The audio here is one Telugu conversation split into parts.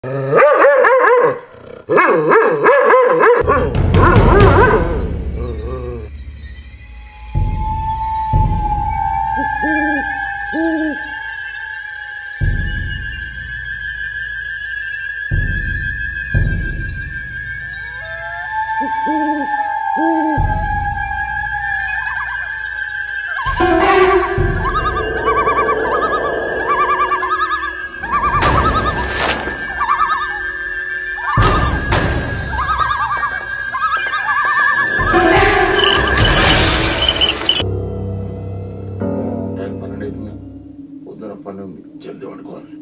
టైం పన్నెండు అవుతుంది పొద్దున పని ఉంది జల్దీ పడుకోవాలి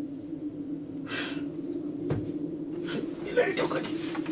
ఈ లైట్ ఒకటి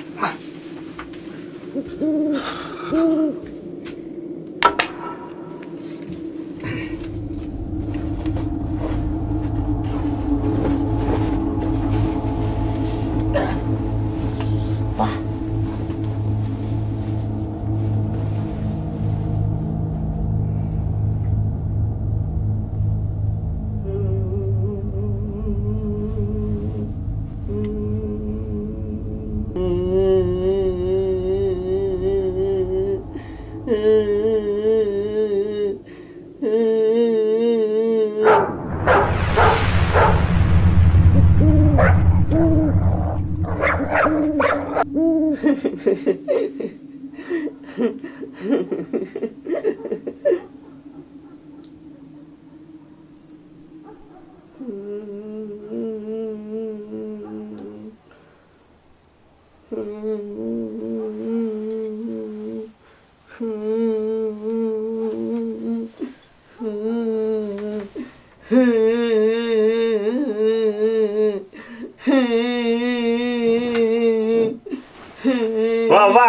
వా వా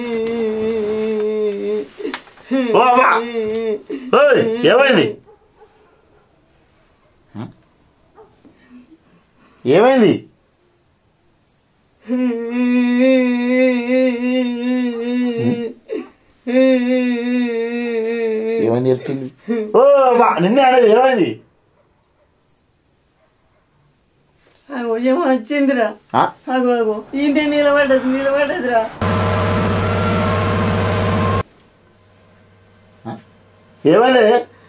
వా వా ఓయ్ ఏమైంది ఏమైంది ఏమైంది చెప్తుంది ఓ వా నిన్నే అనేది ఏమైంది అగో ఏమో వచ్చిందిరా ఆ? అగో అగో ఇంటి నిలబడ్డది నిలబడ్డదిరా ఏమైంది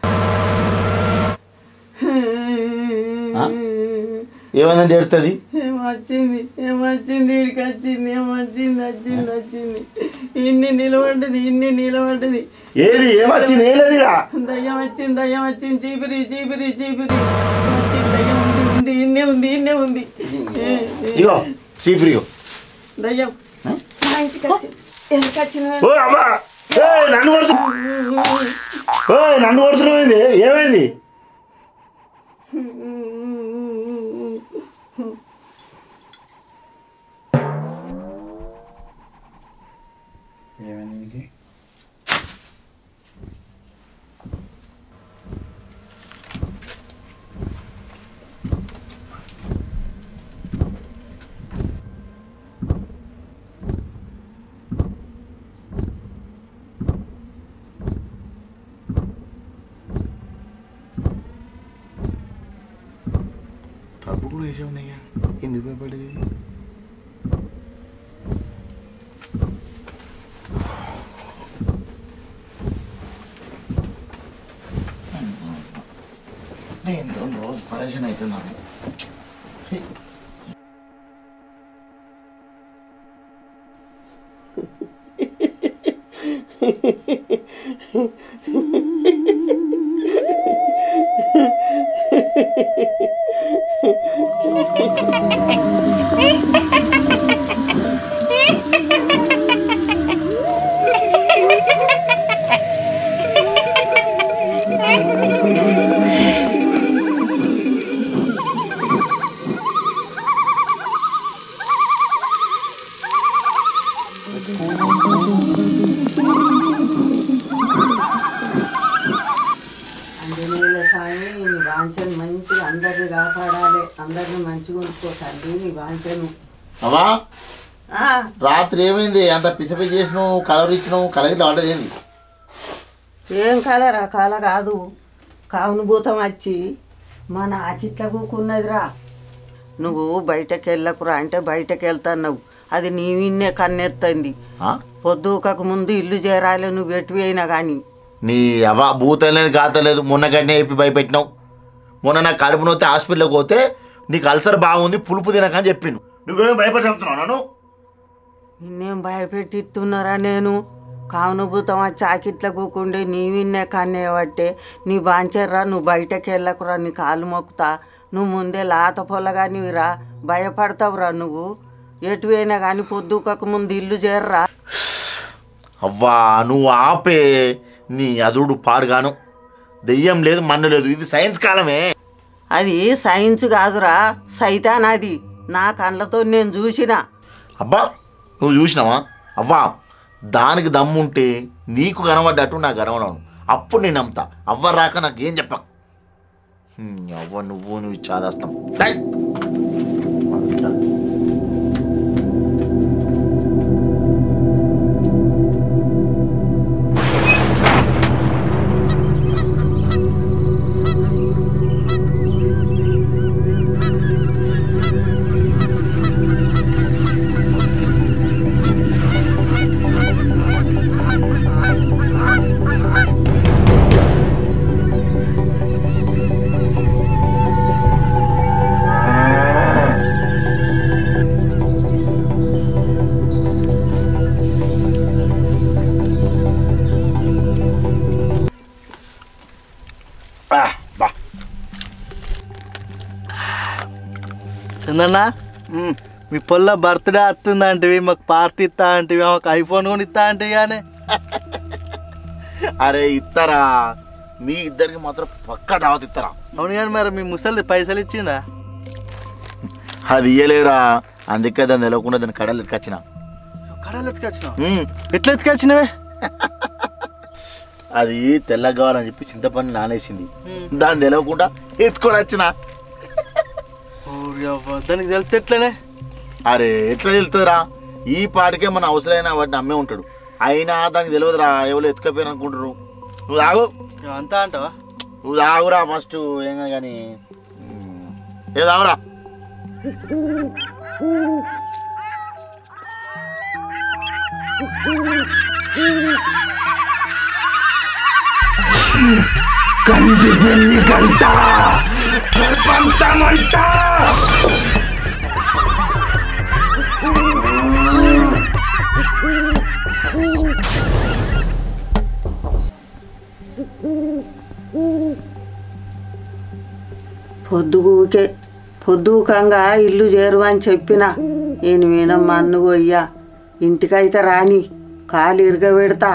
ఆ? ఏమైందంటే ఏడుతుంది ఏమో వచ్చింది ఏమో వచ్చింది వీడికి వచ్చింది ఏమో వచ్చింది వచ్చింది వచ్చింది ఇన్ని నిలబడ్డది ఇన్ని నిలబడ్డది ఏది ఏమొచ్చింది ఏం లేదురా దయ్యం వచ్చింది దయ్యం వచ్చింది చీపిరి చీపిరి చీపిరి వచ్చింది దయ్యం ఉంది ఉంది ఇన్నే ఉంది ఇన్నే ఉంది ఏ, ఏ, ఇగో చీపురిగో దయ్యం మా ఇంటికి వచ్చింది ఎందుకు వచ్చిన ఓ అమ్మా ఏయ్ నన్ను కొడుతున్నావు ఓయ్ నన్ను కొడుతున్నావు ఏంది? ఏమైంది ఏమైంది నీకు తప్పు కూడా వేసే ఉన్నాయా ఎందుకు భయపడేది దీంతో రోజు పరేషన్ అవుతున్నాను అంజనీయుల స్వామి నీ వాంఛను మంచిగా అందరిని కాపాడాలి అందరిని మంచిగా ఉంచుకో తండ్రి నీ వాంఛను అవా ఆ, రాత్రి ఏమైంది అంత పిస పిస చేసినావు కలర్ ఇచ్చినావు కలర్ ఆడది ఏంది ఏం కలర్ ఆ కళ కాదు కావును భూతం వచ్చి మన ఆకిట్ల కూకున్నదిరా నువ్వు బయటకు వెళ్ళకురా అంటే బయటకు వెళ్తున్నావు అది నీ విన్నే కన్నెత్తంది ఆ? పొద్దుకకు ముందు ఇల్లు చేరాలి నువ్వు ఎటు అయినా కానీ నీ అవ భూతలేదు గాతలేదు మొన్న గట్టినే చెప్పి భయపెట్టినావు మొన్న నాకు కడుపు నొత్తే హాస్పిటల్కి పోతే నీకు అల్సర్ బాగుంది పులుపు తినకని చెప్పిండు నువ్వేం భయపడి చెప్తున్నావు నన్ను నిన్నేం భయపెట్టిస్తున్నారా నేను కావునభూతం ఆ చాకిట్ల కూకుండే నీ విన్నే కన్నేవట్టే నీ బాంచర్రా నువ్వు బయటకు వెళ్ళకురా నీ కాలు మొక్కుతా నువ్వు ముందే లాత పొలగా నీవిరా భయపడతావురా నువ్వు ఎటు అయినా కానీ పొద్దుకకు ముందు ఇల్లు చేరరా అవ్వా నువ్వు ఆపే నీ అదుడు పాడుగాను దెయ్యం లేదు మన్ను లేదు ఇది సైన్స్ కాలమే అది సైన్స్ కాదురా సైతాన్ అది నా కళ్ళతో నేను చూసిన అబ్బా నువ్వు చూసినావా అవ్వా దానికి దమ్ముంటే నీకు కనబడ్డట్టు నాకు కనబడను అప్పుడు నేను నమ్ముతా అవ్వ రాక నాకు ఏం చెప్పకు హ్మ్, అవ్వ నువ్వు నువ్వు చాదాస్తాం డై. ఆ, బా చందన్న మీ పొల్ల బర్త్డే వస్తుందంటివి మాకు పార్టీ ఇస్తా అంటివి మాకు ఐఫోన్ కూడా ఇస్తా అంటే కానీ అరే ఇస్తారా మీ ఇద్దరికి మాత్రం పక్కా దావత్ ఇస్తారా అవును కానీ మరి మీ ముసలిది పైసలు ఇచ్చిందా అది ఇయ్యలేరా అందుకే దాన్ని తెలవకుండా దాన్ని కడలు ఎత్తుకొచ్చిన కడాలు ఎత్తుకొచ్చినావు హ్మ్. ఎట్లా ఎత్తుకొచ్చినవే అది తెల్లగా కావాలని చెప్పి చింతపండు నానేసింది దాన్ని తెలవకుండా ఎత్తుకొని వచ్చిన ఓరి అవ్వ, దానికి తెలిస్తే ఎట్లనే అరే ఎట్లా తెలుతుందిరా ఈ పాటికే మన అవసరమైన వాటిని అమ్మే ఉంటాడు అయినా దానికి తెలియదురా ఎవరు ఎత్తుకపోయారు అనుకుంటారు నువ్వు తాగు ఇక అంతా అంటావా నువ్వు తాగురా ఫస్ట్ ఏం కానీ ఏ తాగురా కంటి పెళ్లి గంట గర్భంతమంట పొద్దుగుకే పొద్దుకంగా ఇల్లు చేరు అని చెప్పిన నేను వినమ్మా అన్ను పోయ్యా ఇంటికైతే రాని కాలు ఇరగబెడతా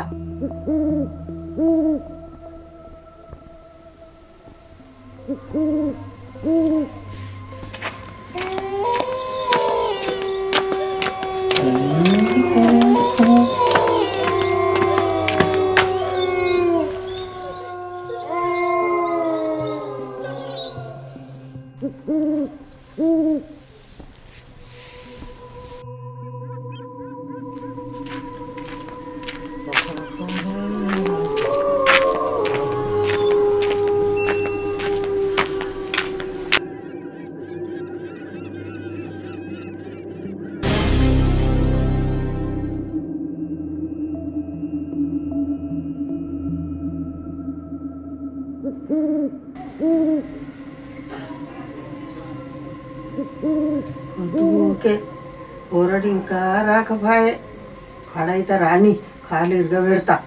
పొద్దుగుకే ఊరడు ఇంకా రాకపోయే వాడైతే రాని కాలు ఇరగబెడతా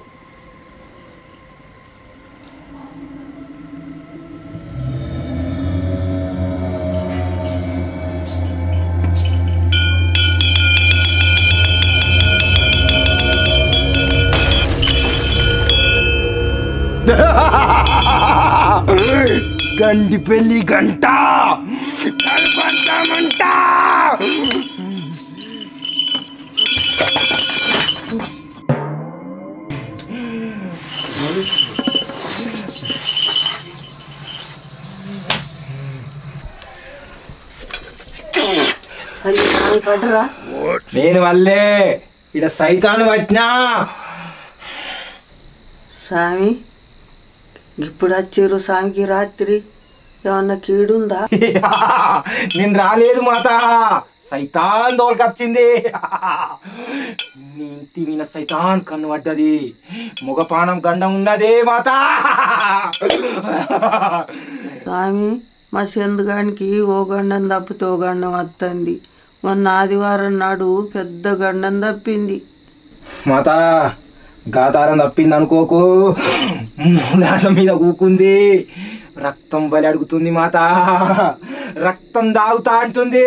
గండి పెళ్లి గంట గర్భంతమంట అది కాలు పడ్డరా నేను వల్లే ఇడ సైతాను పట్టినా స్వామి ఇప్పుడు వచ్చిర్రు స్వామికి రాత్రి ఏమన్నా కీడుందా నేను రాలేదు మాత సైతాన్ దోలకొచ్చింది నీ ఇంటి మీద సైతాన్ కన్ను పడ్డది ముగపానం గండం ఉన్నదే మాత స్వామి మా చందుగానికి ఓ గండం తప్పితే ఓ గండం వస్తుంది మొన్న ఆదివారం నాడు పెద్ద గండం తప్పింది మాత గాతారం తప్పింది అనుకోకు మూలాసం మీద కూకుంది రక్తం బలి అడుగుతుంది మాత రక్తం దాగుతా అంటుంది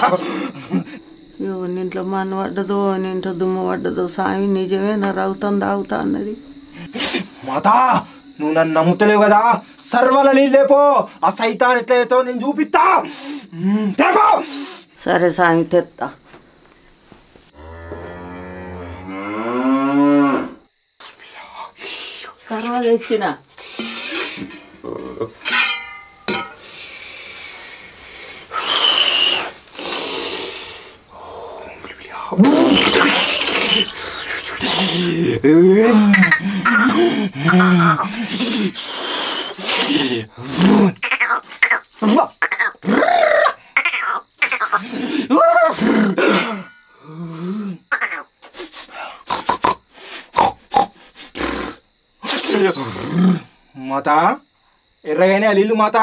ఇంట్లో మన పడ్డదో ఇంట్లో దుమ్ము పడ్డదో స్వామి నిజమేనా రౌతం తాగుతా అన్నది మాత నువ్వు నన్ను నమ్ముతలేవు కదా సర్వల లేపో ఆ సైతాన్ ఎట్లయితే నేను చూపిస్తా మ్మ్, తేపో. సరే స్వామి తెత్తా తర్వాత తెచ్చిన మాత ఎర్రగానే అల్లు మాత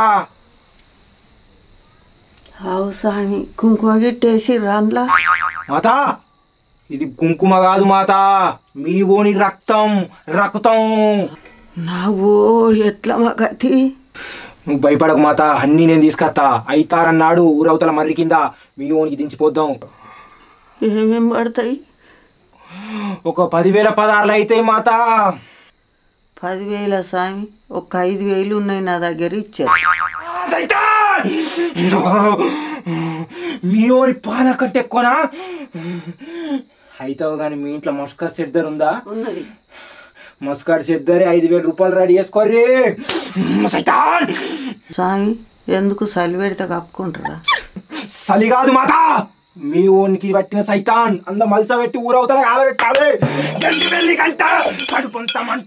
ఆవు స్వామి కుంకుమ గిట్టేసి రాన్లా మాత ఇది కుంకుమ కాదు మాత మీ ఓని రక్తం రక్తం నావో ఎట్లా మా గతి నువ్వు భయపడకు మాత అన్నీ నేను తీసుకొస్తా అయితారన్నాడు ఊరవతల మర్రి కింద మీ ఓనికి దించిపోద్దాం ఏమేం పడతాయి ఒక పదివేల పదార్లు అయితే మాత పదివేల స్వామి ఒక ఐదు వేలు ఉన్నాయి నా దగ్గర ఇచ్చారు సైతాన్! మీ ఓని పాన కంటే ఎక్కువనా అయితావు కానీ మీ ఇంట్లో మస్కర్ సెద్దర్ ఉందా ఉన్నది మస్కర్ సెద్దరే ఐదు వేల రూపాయలు రెడీ చేసుకోర్రి సైతాన్ స్వామి ఎందుకు సలి పెడితే కప్పుకుంటారా సలి కాదు మాత మీ ఓనికి పట్టిన సైతాన్ అంద మల్స పెట్టి ఊరవుతా కాలబెట్టాలి ఎల్లి వెళ్ళి కంట కడుపంతమంట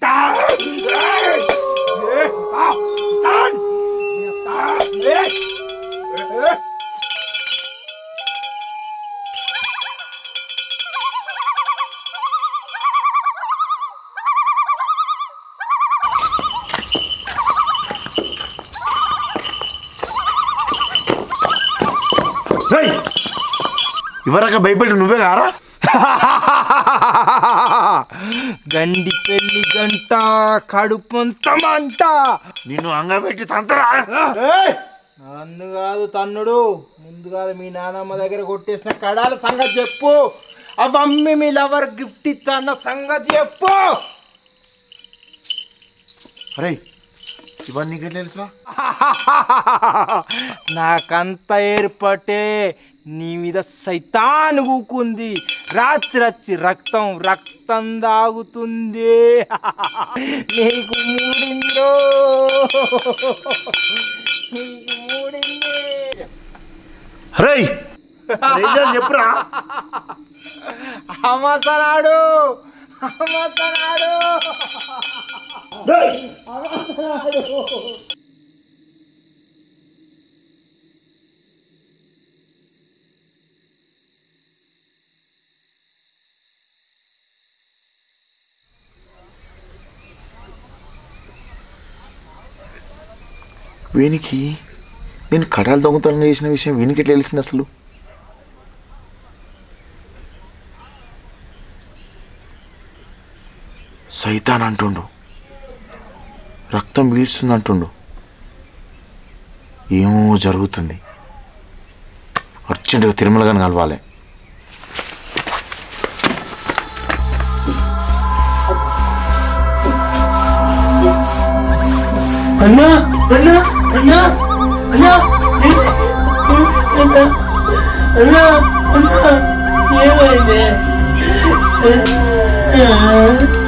ఏయ్! ఇవరక భయపెట్టి నువ్వే కారా గండి పెళ్లి గంట కడుపంతమంట నిన్ను అంగబెట్టి తంతరా నన్ను కాదు తన్నుడు ముందుగా మీ నానమ్మ దగ్గర కొట్టేసిన కడాల సంగతి చెప్పు అవమ్మి మీ లవర్ గిఫ్ట్ ఇస్తాన్న సంగతి చెప్పు అరే ఇవన్నీ నీకు ఎట్లా తెలుసురా నాకంత ఏర్పటే నీ మీద సైతాన్ కూకుంది రాత్రి వచ్చి రక్తం రక్తం దాగుతుంది నీకు మూడిందో నీకు మూడింది అరే ఏం చేయాలి చెప్పురా అమసనాడు అమసనాడు వీనికి నేను కడాలు దొంగతనం చేసిన విషయం వీనికి ఎట్లా తెలిసింది అసలు సైతాన్ అంటుండు రక్తం పీల్స్తుంది అంటుండు ఏమో జరుగుతుంది అర్జెంటుగా తిరుమల గాని కలవాలి అన్నా అన్నా అన్నా అన్నా అన్నా అన్నా అన్నా ఏమైంది